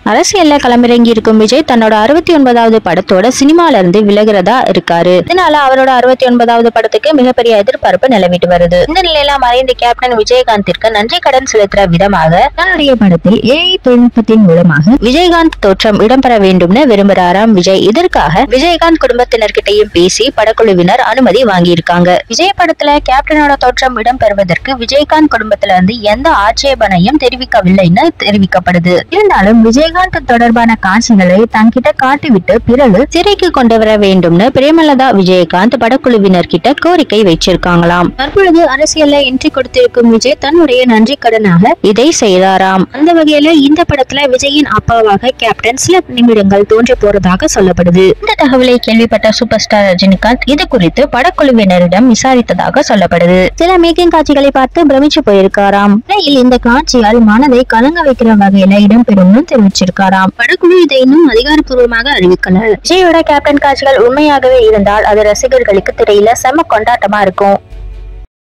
அரசியல்ல களமிறங்கி இருக்கும் விஜய் தன்னோட அறுபத்தி ஒன்பதாவது படத்தோட சினிமால இருந்து விலகுறதா இருக்காரு இதனால அவரோட அறுபத்தி ஒன்பதாவது படத்துக்கு மிகப்பெரிய எதிர்பார்ப்பு நிலவிட்டு வருது இந்த நிலையில மறைந்த கேப்டன் விஜயகாந்திற்கு நன்றி கடன் செலுத்துற விதமாக தன்னுடைய படத்தில் ஏஐ தொழில்நுட்பத்தின் மூலமாக விஜயகாந்த் தோற்றம் இடம்பெற வேண்டும்னு விரும்புறாராம் விஜய் இதற்காக விஜயகாந்த் குடும்பத்தினர்கிட்டையும் பேசி படக்குழுவினர் அனுமதி வாங்கியிருக்காங்க விஜய் படத்துல கேப்டனோட தோற்றம் இடம்பெறுவதற்கு விஜயகாந்த் குடும்பத்துல இருந்து எந்த ஆட்சேபனையும் தெரிவிக்கவில்லைன்னு தெரிவிக்கப்படுது இருந்தாலும் விஜயகாந்த் தொடர்பான காட்சிகளை தன்கிட்ட காட்டிவிட்டு பிறகு சிறைக்கு கொண்டு வர வேண்டும்னு பிரேமலதா விஜயகாந்த் படக்குழுவினர் கிட்ட கோரிக்கை வச்சிருக்காங்களாம் தற்பொழுது அரசியல்ல என்ட்ரி கொடுத்திருக்கும் விஜய் தன்னுடைய நன்றி கடனாக இதை செய்தாராம் அந்த வகையில இந்த படத்துல விஜயின் அப்பாவாக கேப்டன் சில நிமிடங்கள் தோன்றி போறதாக சொல்லப்படுது இந்த தகவலை கேள்விப்பட்ட சூப்பர் ஸ்டார் ரஜினிகாந்த் இது குறித்து படக்குழுவினரிடம் விசாரித்ததாக சொல்லப்படுது சில மேக்கிங் காட்சிகளை பார்த்து பிரமிச்சு போயிருக்காராம் இடையில் இந்த காட்சியால் மனதை கலங்க வைக்கிற வகையில இடம்பெறும்னு தெரிவிச்சிருக்காராம் படக்குழு இதை இன்னும் அதிகாரப்பூர்வமாக அறிவிக்கல விஜயோட கேப்டன் காட்சிகள் உண்மையாகவே இருந்தால் அது ரசிகர்களுக்கு திரையில செம கொண்டாட்டமா இருக்கும்